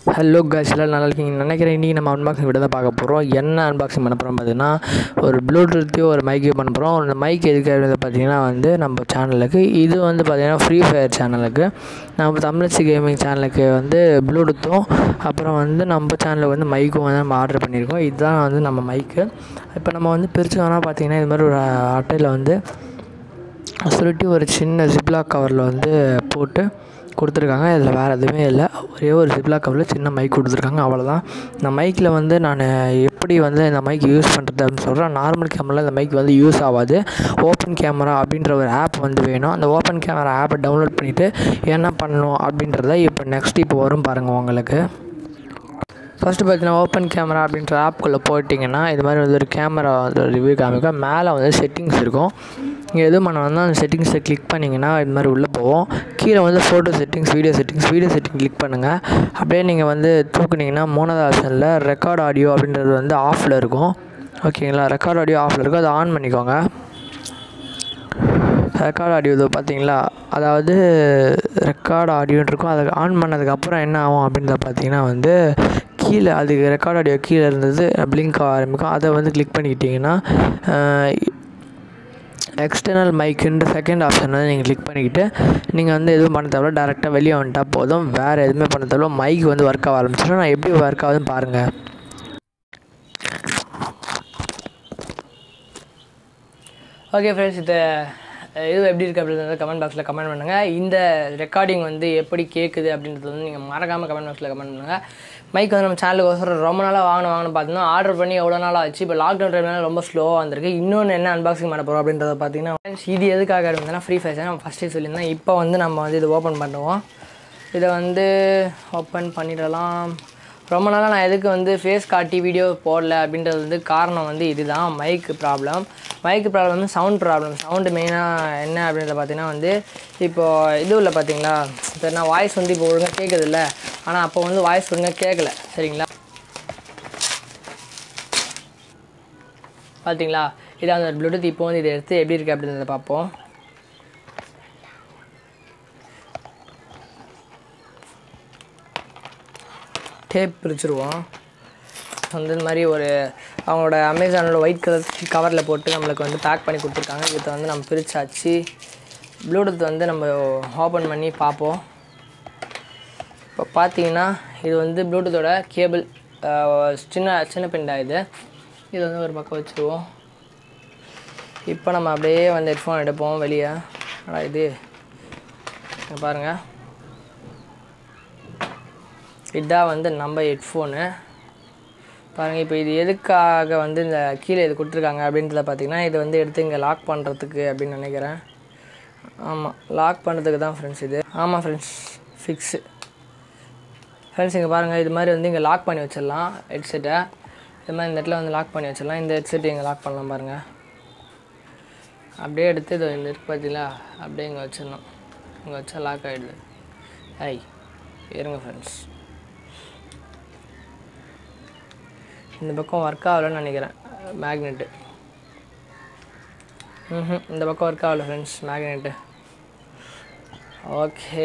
hello guys எல்லாம் நல்லா இருக்கீங்க நினைக்கிறேன் இன்றைக்கி நம்ம அன்பாக்சிங் வீடியோ தான் பார்க்க போகிறோம் என்ன அன்பாக்சிங் பண்ண போகிறோம் பார்த்தீங்கன்னா ஒரு ப்ளூடூத்தையும் ஒரு மைக்கையும் பண்ண போகிறோம் அந்த மைக் எதுக்கு அப்படின்னு பார்த்தீங்கன்னா வந்து நம்ம சேனலுக்கு இது வந்து பார்த்தீங்கன்னா ஃப்ரீ ஃபயர் சேனலுக்கு நம்ம தமிழச்சி கேமிங் சேனலுக்கு வந்து ப்ளூடூத்தும் அப்புறம் வந்து நம்ம சேனலுக்கு வந்து மைக்கும் வந்து நம்ம ஆர்டர் பண்ணியிருக்கோம் இதுதான் வந்து நம்ம மைக்கு இப்போ நம்ம வந்து பிரிச்சுக்கோனா பார்த்தீங்கன்னா இது மாதிரி ஒரு அட்டையில் வந்து சுருட்டி ஒரு சின்ன ஜிப்லாக் கவரில் வந்து போட்டு கொடுத்துருக்காங்க இதில் வேறு எதுவுமே இல்லை ஒரே ஒரு ஜிப்லாக் கவரில் சின்ன மைக் கொடுத்துருக்காங்க அவ்வளோதான் இந்த மைக்கில் வந்து நான் எப்படி வந்து இந்த மைக் யூஸ் பண்ணுறது அப்படின்னு சொல்கிறேன் நார்மல் கேமராவில் இந்த மைக் வந்து யூஸ் ஆகாது ஓப்பன் கேமரா அப்படின்ற ஒரு ஆப் வந்து வேணும் அந்த ஓப்பன் கேமரா ஆப்பை டவுன்லோட் பண்ணிவிட்டு என்ன பண்ணணும் அப்படின்றத இப்போ நெக்ஸ்ட் இப்போ வரும் பாருங்கள் உங்களுக்கு ஃபஸ்ட்டு பார்த்தீங்கன்னா ஓப்பன் கேமரா அப்படின்ற ஆப்குள்ளே போயிட்டிங்கன்னா இது மாதிரி வந்து ஒரு கேமரா வந்து ரிவ்யூ காமிக்கும் மேலே வந்து செட்டிங்ஸ் இருக்கும் நீங்கள் எது பண்ண வந்தால் அந்த செட்டிங்ஸை கிளிக் பண்ணிங்கன்னா இது மாதிரி உள்ளே போவோம் கீழே வந்து photo settings video settings video setting click பண்ணுங்கள் அப்படியே நீங்கள் வந்து தூக்குனீங்கன்னா மூணாவது ஆப்ஷனில் ரெக்கார்ட் ஆடியோ அப்படின்றது வந்து ஆஃபில் இருக்கும் ஓகேங்களா ரெக்கார்ட் ஆடியோ ஆஃபில் இருக்கும் அதை ஆன் பண்ணிக்கோங்க ரெக்கார்ட் ஆடியோ இது பார்த்தீங்களா அதாவது ரெக்கார்ட் ஆடியோன்னு இருக்கும் அதை ஆன் பண்ணதுக்கப்புறம் என்ன ஆகும் அப்படின்றத பார்த்தீங்கன்னா வந்து கீழே அதுக்கு ரெக்கார்ட் ஆடியோ கீழே இருந்தது பிளிங்க் ஆரம்பிக்கும் அதை வந்து கிளிக் பண்ணிக்கிட்டிங்கன்னா எக்ஸ்டர்னல் மைக்குன்ற செகண்ட் ஆப்ஷன் வந்து நீங்கள் கிளிக் பண்ணிக்கிட்டு நீங்கள் வந்து எதுவும் பண்ண தேவையில்ல டேரெக்டாக வெளியே வந்துட்டால் போதும் வேறு எதுவுமே பண்ண தேவையில்ல மைக் வந்து ஒர்க் ஆக ஆரம்பிச்சிடும் நான் எப்படி ஒர்க் ஆகுதுன்னு பாருங்கள் ஓகே ஃப்ரெண்ட்ஸ் இது இது எப்படி இருக்குது அப்படின்றத கமெண்ட் பாக்ஸில் கமெண்ட் பண்ணுங்கள் இந்த ரெக்கார்டிங் வந்து எப்படி கேட்குது அப்படின்றது வந்து நீங்கள் மறக்காமல் கமெண்ட் பாக்ஸில் கமெண்ட் பண்ணுங்கள் மைக் வந்து நம்ம சேனலுக்கு ஒசரம் ரொம்ப நாளாக வாங்கணும் வாங்கணும் பார்த்தீங்கன்னா ஆர்டர் பண்ணி எவ்வளோ நாள் ஆச்சு இப்போ லாக்டவுன் டைம்னால ரொம்ப ஸ்லோவாக வந்திருக்கு இன்னொன்று என்ன அன்பாக்சிங் பண்ண போகிறோம் அப்படின்றத பார்த்தீங்கன்னா friends, இது எதுக்காக இருந்ததுன்னா ஃப்ரீ ஃபயர் நம்ம ஃபஸ்ட்டே சொல்லியிருந்தேன் இப்போ வந்து நம்ம வந்து இது ஓப்பன் பண்ணுவோம் இதை வந்து ஓப்பன் பண்ணிடலாம் ரொம்ப நாளாக நான் எதுக்கு வந்து ஃபேஸ் காட்டி வீடியோ போடல அப்படின்றது வந்து காரணம் வந்து இதுதான் மைக் ப்ராப்ளம் மைக் ப்ராப்ளம் வந்து சவுண்ட் ப்ராப்ளம் சவுண்டு மெயினாக என்ன அப்படின்றத பார்த்தீங்கன்னா வந்து இப்போது இது இல்லை பார்த்தீங்களா இப்போ நான் வாய்ஸ் வந்து இப்போ ஒழுங்காக கேட்குது இல்லை ஆனால் அப்போ வந்து வாய்ஸ் ஒழுங்காக கேட்கல சரிங்களா பார்த்தீங்களா இதான் அந்த ப்ளூடூத் இப்போ வந்து இதை எடுத்து எப்படி இருக்குது அப்படின்றத பார்ப்போம் டேப் பிரிச்சுருவோம் வந்து இந்த மாதிரி ஒரு அவங்களோட அமேசானில் ஒயிட் கலர் கவரில் போட்டு நம்மளுக்கு வந்து பேக் பண்ணி கொடுத்துருக்காங்க இதை வந்து நம்ம பிரிச்சாச்சு ப்ளூடூத் வந்து நம்ம ஓப்பன் பண்ணி பார்ப்போம் இப்போ பார்த்தீங்கன்னா இது வந்து ப்ளூடூத்தோட கேபிள் சின்ன சின்ன பிண்டா இது இது வந்து ஒரு பக்கம் வச்சுருவோம் இப்போ நம்ம அப்படியே வந்து ஹெட்ஃபோன் எடுப்போம் வெளியே ஆனால் இது இங்க பாருங்கள் இதான் வந்து நம்ம ஹெட்ஃபோனு பாருங்கள் இப்போ இது எதுக்காக வந்து இந்த கீழே இது கொடுத்துருக்காங்க அப்படின்றத பார்த்தீங்கன்னா இது வந்து எடுத்து இங்கே லாக் பண்ணுறதுக்கு அப்படின்னு நினைக்கிறேன் ஆமாம் லாக் பண்ணுறதுக்கு தான் ஃப்ரெண்ட்ஸ் இது ஆமாம் ஃப்ரெண்ட்ஸ் ஃபிக்ஸு ஃப்ரெண்ட்ஸ் இங்கே பாருங்கள் இது மாதிரி வந்து இங்கே லாக் பண்ணி வச்சிடலாம் ஹெட்செட்டை இது மாதிரி இந்த இடத்துல வந்து லாக் பண்ணி வச்சிடலாம் இந்த ஹெட்செட் இங்கே லாக் பண்ணலாம் பாருங்கள் அப்படியே எடுத்து இது இந்த இருக்கு பார்த்தீங்களா அப்படியே இங்கே வச்சிடணும் இங்கே வச்சா லாக் ஆகிடுது ஐ இருங்க ஃப்ரெண்ட்ஸ் இந்த பக்கம் ஒர்க் ஆகலன்னு நினைக்கிறேன் மேக்னெட்டு ம் இந்த பக்கம் ஒர்க் ஆகல ஃப்ரெண்ட்ஸ் மேக்னெட்டு ஓகே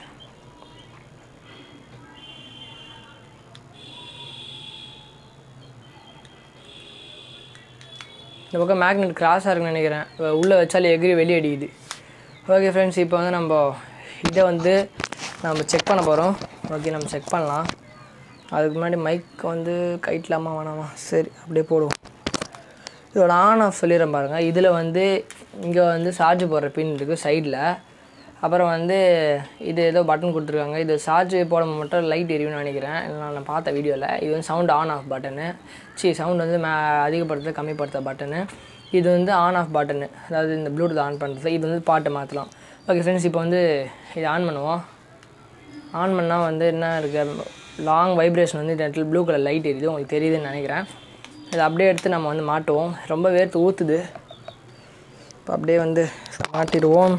இந்த பக்கம் மேக்னெட் கிராஸாக இருக்குன்னு நினைக்கிறேன் உள்ளே வச்சாலே எகிரி வெளியே அடிக்குது ஓகே ஃப்ரெண்ட்ஸ் இப்போ வந்து நம்ம இதை வந்து நம்ம செக் பண்ண போகிறோம் ஓகே நம்ம செக் பண்ணலாம் அதுக்கு முன்னாடி மைக் வந்து கைட்லாமா வேணாமா சரி அப்படியே போடுவோம் இதோட ஆன் ஆஃப் சொல்லிடுறேன் பாருங்கள் இதில் வந்து இங்கே வந்து சார்ஜ் போடுற பின் இருக்குது சைடில் அப்புறம் வந்து இது ஏதோ பட்டன் கொடுத்துருக்காங்க இது சார்ஜ் போட மட்டும் லைட் எரியும்னு நினைக்கிறேன் நான் நான் பார்த்த வீடியோவில் இது வந்து சவுண்ட் ஆன் ஆஃப் பட்டனு சி சவுண்ட் வந்து மே அதிகப்படுத்த கம்மிப்படுத்த பட்டனு இது வந்து ஆன் ஆஃப் பட்டனு அதாவது இந்த ப்ளூடூத் ஆன் பண்ணுறது இது வந்து பாட்டு மாற்றலாம் ஓகே ஃப்ரெண்ட்ஸ் இப்போ வந்து இதை ஆன் பண்ணுவோம் ஆன் பண்ணால் வந்து என்ன இருக்குது லாங் வைப்ரேஷன் வந்து இந்த இடத்துல ப்ளூ கலர் லைட் எரியுது உங்களுக்கு தெரியுதுன்னு நினைக்கிறேன் இதை அப்படியே எடுத்து நம்ம வந்து மாட்டுவோம் ரொம்ப வேர்த்து ஊற்றுது இப்போ அப்படியே வந்து மாட்டிடுவோம்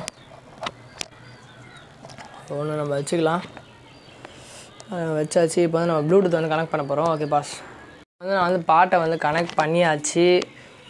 ஒன்று நம்ம வச்சுக்கலாம் அஹ் வச்சாச்சு இப்போ வந்து நம்ம ப்ளூடூத் வந்து கனெக்ட் பண்ண போகிறோம் ஓகே பாஸ் வந்து நான் வந்து பாட்டை வந்து கனெக்ட் பண்ணியாச்சு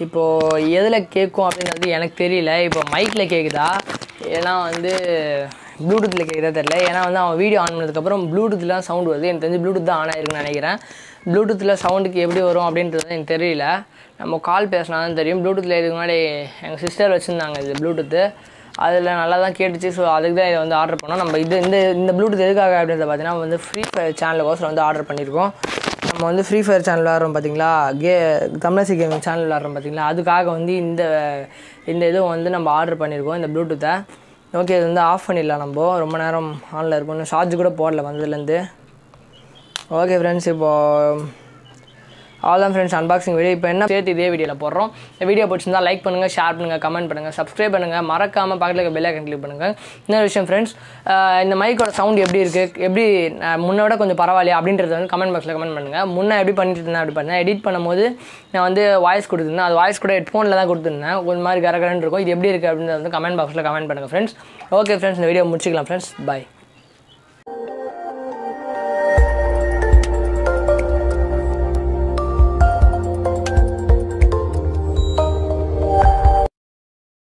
இப்போது எதில் கேட்கும் அப்படின்றது எனக்கு தெரியல இப்போ மைக்கில் கேட்குதா ஏன்னா வந்து ப்ளூடூத்தில் கேட்குறதா தெரில ஏன்னா வந்து அவன் வீடியோ ஆன் பண்ணதுக்கப்புறம் ப்ளூடூத்லாம் சவுண்ட் வருது எனக்கு தெரிஞ்சு ப்ளூடூத் தான் ஆன் ஆயிருக்குன்னு நினைக்கிறேன் ப்ளூடூத்தில் சவுண்டுக்கு எப்படி வரும் அப்படின்றது எனக்கு தெரியல நம்ம கால் பேசினா தான் தெரியும் ப்ளூடூத்தில் இதுக்கு முன்னாடி எங்கள் சிஸ்டர் வச்சுருந்தாங்க இது ப்ளூடூத்து அதில் நல்லா தான் கேட்டுச்சு ஸோ அதுக்கு தான் இதை வந்து ஆர்டர் பண்ணோம் நம்ம இது இந்த இந்த ப்ளூடூத் எதுக்காக அப்படின்றத பார்த்தீங்கன்னா வந்து ஃப்ரீ ஃபயர் சேனலுக்கோசரம் வந்து ஆர்டர் பண்ணியிருக்கோம் நம்ம வந்து ஃப்ரீ ஃபயர் சேனல் விளாட்றோம் பார்த்தீங்களா கே தமிழசி கேமிங் சேனல் விளாட்றோம் பார்த்தீங்களா அதுக்காக வந்து இந்த இந்த இதுவும் வந்து நம்ம ஆர்டர் பண்ணியிருக்கோம் இந்த ப்ளூடூத்தை ஓகே இது வந்து ஆஃப் பண்ணிடலாம் நம்ம ரொம்ப நேரம் ஆனில் இருக்கும் சார்ஜ் கூட போடல வந்ததுலேருந்து ஓகே ஃப்ரெண்ட்ஸ் இப்போது அவ்வளோதான் ஃப்ரெண்ட்ஸ் அன்பாக்சிங் வீடியோ இப்போ என்ன சேர்த்து இதே வீடியோவில் போடுறோம் இந்த வீடியோ பிடிச்சிருந்தா லைக் பண்ணுங்கள் ஷேர் பண்ணுங்கள் கமெண்ட் பண்ணுங்கள் சப்ஸ்கிரைப் பண்ணுங்கள் மறக்காமல் பக்கத்தில் இருக்க பெல் ஐக்கன் கிளிக் பண்ணுங்கள் இன்னொரு விஷயம் ஃப்ரெண்ட்ஸ் இந்த மைக்கோட சவுண்ட் எப்படி இருக்குது எப்படி அஹ், முன்ன விட கொஞ்சம் பரவாயில்லையா அப்படின்றத வந்து கமெண்ட் பாக்ஸில் கமெண்ட் பண்ணுங்கள் முன்னே எப்படி பண்ணிட்டு இருந்தேன் அப்படி பண்ணேன் எடிட் பண்ணும்போது நான் வந்து வாய்ஸ் கொடுத்துருந்தேன் அது வாய்ஸ் கூட ஹெட்ஃபோனில் தான் கொடுத்துருந்தேன் கொஞ்சம் மாதிரி கரகரன்னு இருக்கும் இது எப்படி இருக்குது அப்படின்றத வந்து கமெண்ட் பாக்ஸில் கமெண்ட் பண்ணுங்கள் ஃப்ரெண்ட்ஸ் ஓகே ஃப்ரெண்ட்ஸ் இந்த வீடியோ முடிச்சிக்கலாம் ஃப்ரெண்ட்ஸ் பை